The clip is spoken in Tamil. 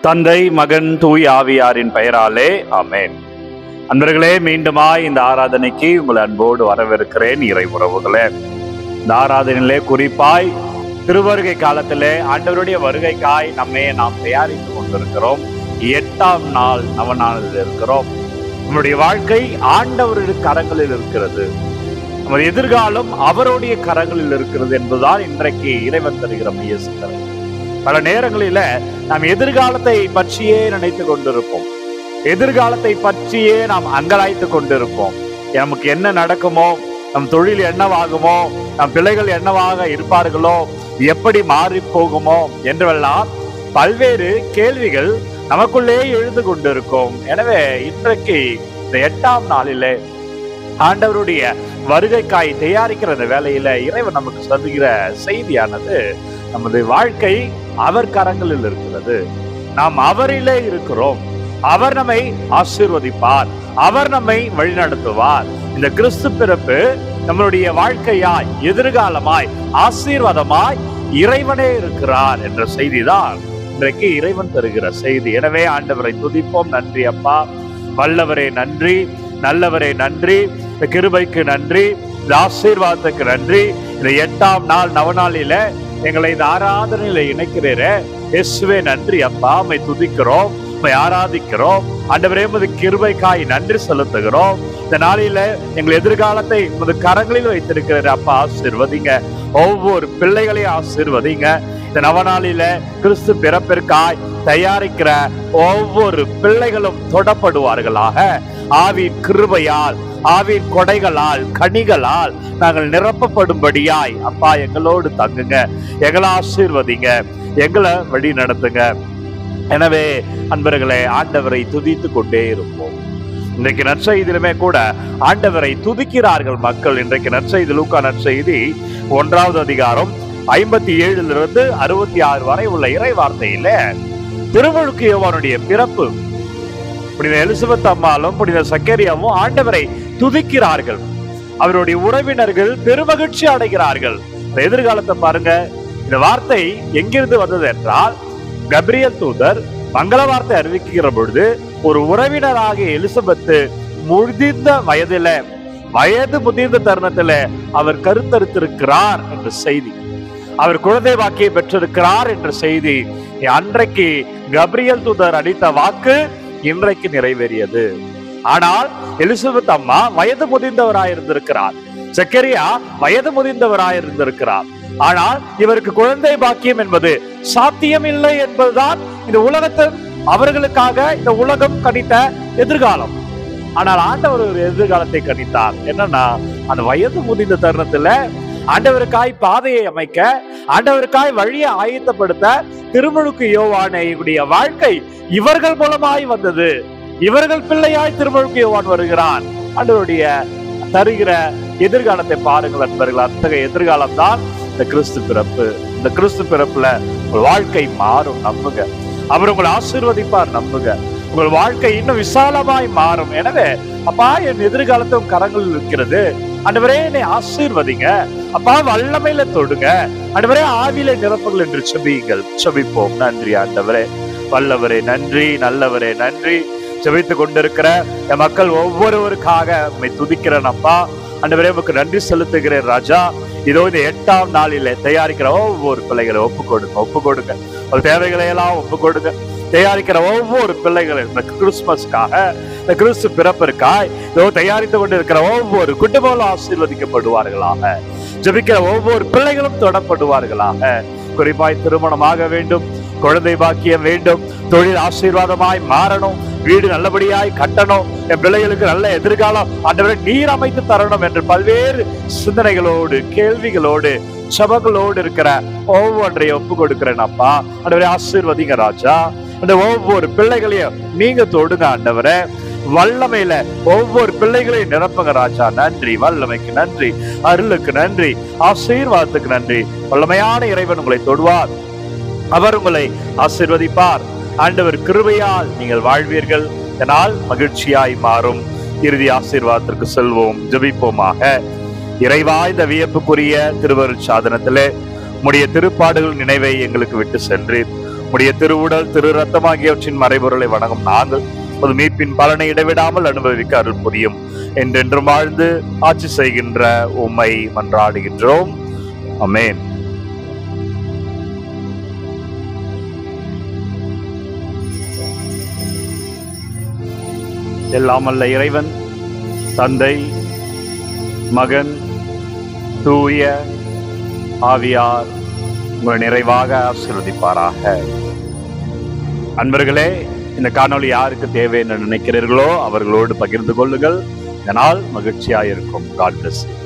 தந்தை மகன் தூய் ஆவியாரின் பெயராலே ஆமென் அன்பர்களே மீண்டுமாய் இந்த ஆராதனைக்கு உங்களை அன்போடு வரவேற்கிறேன் இறை உறவுகளே இந்த ஆராதனையிலே குறிப்பாய் திருவருகை காலத்திலே ஆண்டவருடைய வருகைக்காய் நம்மை நாம் தயாரித்து கொண்டிருக்கிறோம் எட்டாம் நாள் நவநாளில் இருக்கிறோம் நம்முடைய வாழ்க்கை ஆண்டவருடைய கரங்களில் இருக்கிறது நமது எதிர்காலம் அவருடைய கரங்களில் இருக்கிறது என்பதுதான் இன்றைக்கு இறைவன் தருகிற மைய சிந்தனை பல நேரங்களில நாம் எதிர்காலத்தை பற்றியே நினைத்து கொண்டிருப்போம் எதிர்காலத்தை பற்றியே நாம் அங்கலாய்த்து கொண்டிருப்போம் நமக்கு என்ன நடக்குமோ நம் தொழில் என்னவாகுமோ நம் பிள்ளைகள் என்னவாக இருப்பார்களோ எப்படி மாறி போகுமோ என்றெல்லாம் பல்வேறு கேள்விகள் நமக்குள்ளே எழுந்து கொண்டிருக்கும் எனவே இன்றைக்கு இந்த எட்டாம் நாளிலே ஆண்டவருடைய வருகைக்காய் தயாரிக்கிற அந்த வேலையில இறைவன் நமக்கு சொல்லுகிற செய்தியானது நமது வாழ்க்கை அவர் கரங்களில் இருக்கிறது நாம் அவரிலே இருக்கிறோம் அவர் நம்மை ஆசீர்வதிப்பார் அவர் நம்மை வழிநடத்துவார் இந்த கிறிஸ்து பிறப்பு நம்மளுடைய வாழ்க்கையாய் எதிர்காலமாய் ஆசீர்வாதமாய் இறைவனே இருக்கிறார் என்ற செய்திதான் இன்றைக்கு இறைவன் தருகிற செய்தி எனவே ஆண்டவரை துதிப்போம் நன்றி அப்பா வல்லவரே நன்றி நல்லவரே நன்றி இந்த கிருபைக்கு நன்றி இந்த ஆசீர்வாதத்துக்கு நன்றி இந்த எட்டாம் நாள் நவநாளில எங்களை இந்த ஆராதனையில இணைக்கிறீரே இயேசுவே நன்றி அப்பா உம்மை துதிக்கிறோம் உம்மை ஆராதிக்கிறோம் ஆண்டவரே உமது கிருபைக்காய் நன்றி செலுத்துகிறோம் இந்த நாளில எங்கள் எதிர்காலத்தை உமது கரங்களில் வைத்திருக்கிற அப்பா ஆசீர்வதிங்க ஒவ்வொரு பிள்ளைகளையும் ஆசீர்வதிங்க இந்த நவநாளில கிறிஸ்து பிறப்பிற்காய் தயாரிக்கிற ஒவ்வொரு பிள்ளைகளும் தொடப்படுவார்களாக ஆவின் கிருபையால் ஆவின் கொடைகளால் கனிகளால் நாங்கள் நிரப்பப்படும்படியாய் அப்பா எங்களோடு தங்குங்க எங்களை ஆசீர்வதிங்க எங்களை வழி நடத்துங்க எனவே அன்பர்களே ஆண்டவரை துதித்து கொண்டே இருப்போம் இன்றைக்கு நற்செய்திலுமே கூட ஆண்டவரை துதிக்கிறார்கள் மக்கள் இன்றைக்கு நற்செய்தி லூக்கா நற்செய்தி ஒன்றாவது அதிகாரம் ஐம்பத்தி ஏழிலிருந்து அறுபத்தி ஆறு வரை உள்ள இறை வார்த்தையில திருவழுக்கு யோவானுடைய பிறப்பு புனித எலிசபெத் அம்மாலும் புனித சக்கரியாவும் ஆண்டவரை துதிக்கிறார்கள் அவருடைய உறவினர்கள் பெருமகிழ்ச்சி அடைகிறார்கள் இந்த எதிர்காலத்தை பாருங்க இந்த வார்த்தை எங்கிருந்து வந்தது என்றால் கப்ரியல் தூதர் மங்கள வார்த்தை அறிவிக்கிற பொழுது ஒரு உறவினராகிய எலிசபெத்து முதிர்ந்த வயதில வயது முதிர்ந்த தருணத்துல அவர் கருத்தரித்திருக்கிறார் என்ற செய்தி அவர் குழந்தை வாக்கியை பெற்றிருக்கிறார் என்ற செய்தி அன்றைக்கு கப்ரியல் தூதர் அளித்த வாக்கு இன்றைக்கு நிறைவேறியது ஆனால் எலிசபெத் அம்மா வயது முதிர்ந்தவராய் இருந்திருக்கிறார் சக்கரியா வயது முதிர்ந்தவராய் இருந்திருக்கிறார் ஆனால் இவருக்கு குழந்தை பாக்கியம் என்பது சாத்தியம் இல்லை என்பதுதான் இந்த உலகத்தில் அவர்களுக்காக இந்த உலகம் கணித்த எதிர்காலம் ஆனால் ஆண்டவர் ஒரு எதிர்காலத்தை கணித்தார் என்னன்னா அந்த வயது முதிர்ந்த தருணத்துல ஆண்டவருக்காய் பாதையை அமைக்க ஆண்டவருக்காய் வழியை ஆயத்தப்படுத்த திருமுழுக்கு யோவானுடைய வாழ்க்கை இவர்கள் மூலமாய் வந்தது இவர்கள் பிள்ளையாய் திருமுழுக்கு யோவான் வருகிறான் ஆண்டவருடைய தருகிற எதிர்காலத்தை பாருங்கள் நண்பர்கள் அத்தகைய எதிர்காலம் தான் இந்த கிறிஸ்து பிறப்பு இந்த கிறிஸ்து பிறப்புல உங்கள் வாழ்க்கை மாறும் நம்புங்க அவர் உங்களை ஆசீர்வதிப்பார் நம்புங்க உங்கள் வாழ்க்கை இன்னும் விசாலமாய் மாறும் எனவே அப்பா என் எதிர்காலத்தை உன் கரங்களில் இருக்கிறது ஆண்டவரே என்னை ஆசீர்வதிங்க அப்பா வல்லமையில தொடுங்க ஆண்டவரே ஆவியில நிரப்புகள் என்று செபியுங்கள் செபிப்போம் நன்றி ஆண்டவரே வல்லவரே நன்றி நல்லவரே நன்றி ஜெபித்துக் கொண்டிருக்கிற என் மக்கள் ஒவ்வொருவருக்காக உண்மை துதிக்கிறேன் அப்பா ஆண்டவரே உமக்கு நன்றி செலுத்துகிறேன் ராஜா இதோ இந்த எட்டாம் நாளில தயாரிக்கிற ஒவ்வொரு பிள்ளைகளை ஒப்பு கொடுங்க ஒப்பு கொடுங்க ஒரு தேவைகளை எல்லாம் ஒப்பு கொடுங்க தயாரிக்கிற ஒவ்வொரு பிள்ளைகளும் இந்த கிறிஸ்துமஸ்க்காக இந்த கிறிஸ்து பிறப்பிற்காய் இதோ தயாரித்து கொண்டிருக்கிற ஒவ்வொரு குடும்பங்களும் ஆசீர்வதிக்கப்படுவார்களாக ஜெபிக்கிற ஒவ்வொரு பிள்ளைகளும் தொடப்படுவார்களாக குறிப்பாய் திருமணமாக வேண்டும் குழந்தை பாக்கியம் வேண்டும் தொழில் ஆசீர்வாதமாய் மாறணும் வீடு நல்லபடியாய் கட்டணும் என் பிள்ளைகளுக்கு நல்ல எதிர்காலம் ஆண்டவரை நீர் அமைத்து தரணும் என்று பல்வேறு சிந்தனைகளோடு கேள்விகளோடு சபங்களோடு இருக்கிற ஒவ்வொன்றையும் ஒப்பு கொடுக்கிறேன் அப்பா ஆண்டவரை ஆசீர்வதிங்க ராஜா அந்த ஒவ்வொரு பிள்ளைகளையும் நீங்க தொடுங்க ஆண்டவரை வல்லமையில ஒவ்வொரு பிள்ளைகளையும் நிரப்புங்க ராஜா நன்றி வல்லமைக்கு நன்றி அருளுக்கு நன்றி ஆசீர்வாதத்துக்கு நன்றி வல்லமையான இறைவன் உங்களை தொடுவார் அவர் உங்களை ஆசீர்வதிப்பார் ஆண்டவர் கிருபையால் நீங்கள் வாழ்வீர்கள் இதனால் மகிழ்ச்சியாய் மாறும் இறுதி ஆசீர்வாதத்திற்கு செல்வோம் ஜெபிப்போமாக இறைவா இந்த வியப்புக்குரிய திருவருட் சாதனத்திலே உம்முடைய திருப்பாடுகள் நினைவை எங்களுக்கு விட்டு சென்றீர் உடைய திருவுடல் திரு ரத்தம் ஆகியவற்றின் மறைபொருளை வணங்கும் நாங்கள் ஒரு மீட்பின் பலனை இடைவிடாமல் அனுபவிக்க அருள் புரியும் என்றென்றும் வாழ்ந்து ஆட்சி செய்கின்ற உம்மை மன்றாடுகின்றோம் அமேன் எல்லாம் அல்ல இறைவன் தந்தை மகன் தூய ஆவியார் உங்களை நிறைவாக ஆசீர்வதிப்பாராக அன்பர்களே இந்த காணொளி யாருக்கு தேவை என்று நினைக்கிறீர்களோ அவர்களோடு பகிர்ந்து கொள்ளுங்கள் இதனால் மகிழ்ச்சியாக இருக்கும் காட் பிளஸ்